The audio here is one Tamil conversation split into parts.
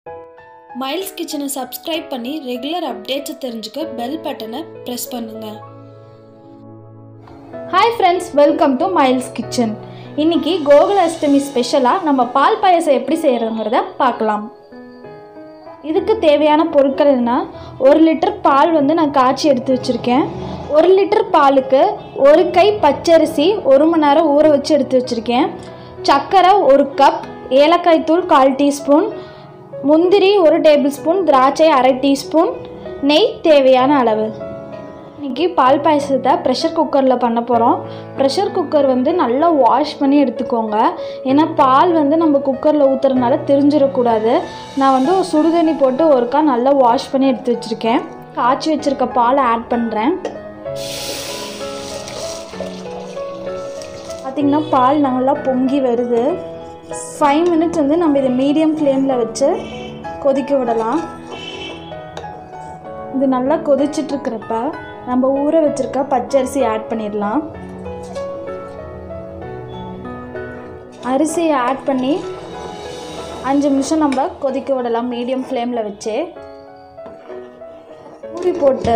மைல்ஸ் கிச்சனை சப்ஸ்கிரைப் பண்ணி ரெகுலர் அப்டேட்ஸை தெரிஞ்சுக்க பெல் பட்டனை ப்ரெஸ் பண்ணுங்கள் hi friends welcome to miles kitchen இன்னைக்கு கோகுலாஷ்டமி ஸ்பெஷலாக நம்ம பால் பாயசம் எப்படி செய்கிறோங்கிறத பார்க்கலாம் இதுக்கு தேவையான பொருட்கள் என்ன ஒரு லிட்டர் பால் வந்து நான் காய்ச்சி எடுத்து வச்சுருக்கேன் ஒரு லிட்டர் பாலுக்கு ஒரு கை பச்சரிசி ஒரு மணி நேரம் ஊற வச்சு எடுத்து வச்சுருக்கேன் சர்க்கரை ஒரு கப் ஏலக்காய் தூள் கால் டீஸ்பூன் முந்திரி ஒரு டேபிள் ஸ்பூன் திராட்சை அரை டீஸ்பூன் நெய் தேவையான அளவு இன்றைக்கி பால் பாயசத்தை ப்ரெஷர் குக்கரில் பண்ண போகிறோம் ப்ரெஷர் குக்கர் வந்து நல்லா வாஷ் பண்ணி எடுத்துக்கோங்க ஏன்னா பால் வந்து நம்ம குக்கரில் ஊற்றுறதுனால தெரிஞ்சிடக்கூடாது நான் வந்து ஒரு சுடுதண்ணி போட்டு ஒருக்கா நல்லா வாஷ் பண்ணி எடுத்து வச்சுருக்கேன் காய்ச்சி வச்சுருக்க பாலை ஆட் பண்ணுறேன் பார்த்திங்கன்னா பால் நல்லா பொங்கி வருது ஃபைவ் மினிட்ஸ் வந்து நம்ம இதை மீடியம் ஃப்ளேமில் வச்சு கொதிக்க விடலாம் இது நல்லா கொதிச்சிட்ருக்கிறப்ப நம்ம ஊற வச்சுருக்க பச்சரிசி ஆட் பண்ணிடலாம் அரிசியை ஆட் பண்ணி அஞ்சு நிமிஷம் நம்ம கொதிக்க விடலாம் மீடியம் ஃப்ளேமில் வச்சு ஊறி போட்டு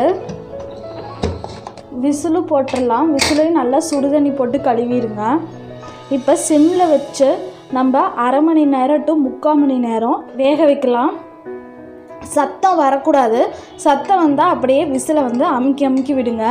விசிலு போட்டுடலாம் விசிலையும் நல்லா சுடுதண்ணி போட்டு கழுவிடுங்க இப்போ சிம்மில் வச்சு நம்ம அரை மணி நேரம் டு முக்கால் மணி நேரம் வேக வைக்கலாம் சத்தம் வரக்கூடாது சத்தம் வந்தால் அப்படியே விசிலை வந்து அமுக்கி அமுக்கி விடுங்க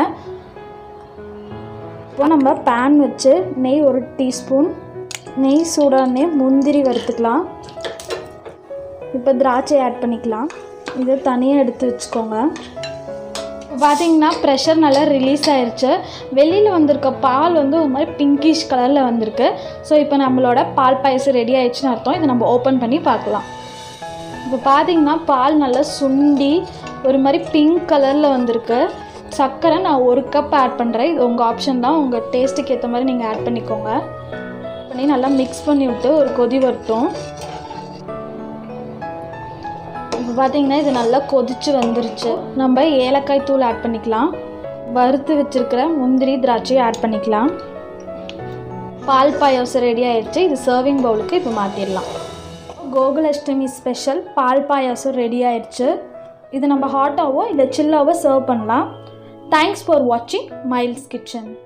இப்போ நம்ம பேன் வச்சு நெய் ஒரு டீஸ்பூன் நெய் சூடானே முந்திரி வறுத்துக்கலாம் இப்போ திராட்சை ஆட் பண்ணிக்கலாம் இதை தனியாக எடுத்து வச்சுக்கோங்க பார்த்தீங்கன்னா ப்ரெஷர் நல்லா ரிலீஸ் ஆயிடுச்சு வெளியில் வந்திருக்க பால் வந்து ஒரு மாதிரி பிங்கிஷ் கலரில் வந்திருக்கு ஸோ இப்போ நம்மளோட பால் பாயசம் ரெடி ஆயிடுச்சுன்னு அர்த்தம் இதை நம்ம ஓப்பன் பண்ணி பார்க்கலாம் இப்போ பார்த்தீங்கன்னா பால் நல்லா சுண்டி ஒரு மாதிரி பிங்க் கலரில் வந்திருக்கு சர்க்கரை நான் ஒரு கப் ஆட் பண்ணுறேன் இது உங்கள் ஆப்ஷன் தான் உங்கள் டேஸ்ட்டுக்கு ஏற்ற மாதிரி நீங்கள் ஆட் பண்ணிக்கோங்க பண்ணி நல்லா மிக்ஸ் பண்ணி விட்டு ஒரு கொதி வரட்டும் இப்போ பார்த்தீங்கன்னா இது நல்லா கொதிச்சு வந்துருச்சு நம்ம ஏலக்காய் தூள் ஆட் பண்ணிக்கலாம் வறுத்து வச்சுருக்கிற முந்திரி திராட்சையை ஆட் பண்ணிக்கலாம் பால் பாயாசம் ரெடி ஆயிடுச்சு இது சர்விங் பவுலுக்கு இப்போ மாற்றிடலாம் கோகுலாஷ்டமி ஸ்பெஷல் பால் பாயாசம் ரெடி ஆயிடுச்சு இது நம்ம ஹாட்டாவோ இல்லை சில்லாவோ சர்வ் பண்ணலாம் தேங்க்ஸ் ஃபார் வாட்சிங் மைல்ஸ் கிச்சன்